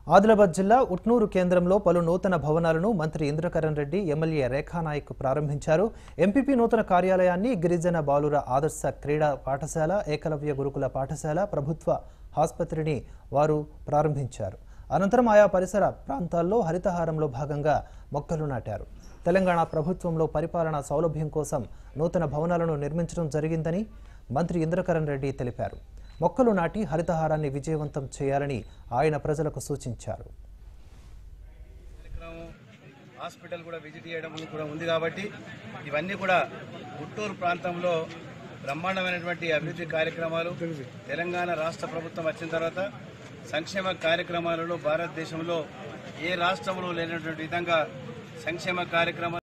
ఆదిలాబాద్ జిల్లా ఉట్నూరు కేంద్రంలో పలు నూతన భవనాలను మంత్రి ఇంద్రకరణ్ రెడ్డి ఎమ్మెల్యే రేఖానాయక్ ప్రారంభించారు ఎంపీపీ నూతన కార్యాలయాన్ని గిరిజన బాలుర ఆదర్శ క్రీడా పాఠశాల ఏకలవ్య గురుకుల పాఠశాల ప్రభుత్వ ఆసుపత్రిని వారు ప్రారంభించారు అనంతరం ఆయా పరిసర ప్రాంతాల్లో హరితహారంలో భాగంగా మొక్కలు నాటారు తెలంగాణ ప్రభుత్వంలో పరిపాలనా సౌలభ్యం కోసం నూతన భవనాలను నిర్మించడం జరిగిందని మంత్రి ఇంద్రకరణ్ రెడ్డి తెలిపారు మొక్కలు నాటి హరితహారాన్ని విజయవంతం చేయాలని ఆయన ప్రజలకు సూచించారు కార్యక్రమం హాస్పిటల్ కూడా విజిట్ చేయడం కూడా ఉంది కాబట్టి ఇవన్నీ కూడా గుంటూరు ప్రాంతంలో బ్రహ్మాండమైనటువంటి అభివృద్ధి కార్యక్రమాలు తెలంగాణ రాష్ట్ర ప్రభుత్వం వచ్చిన తర్వాత సంక్షేమ కార్యక్రమాలలో భారతదేశంలో ఏ రాష్ట్రంలో లేనటువంటి విధంగా సంక్షేమ కార్యక్రమాలు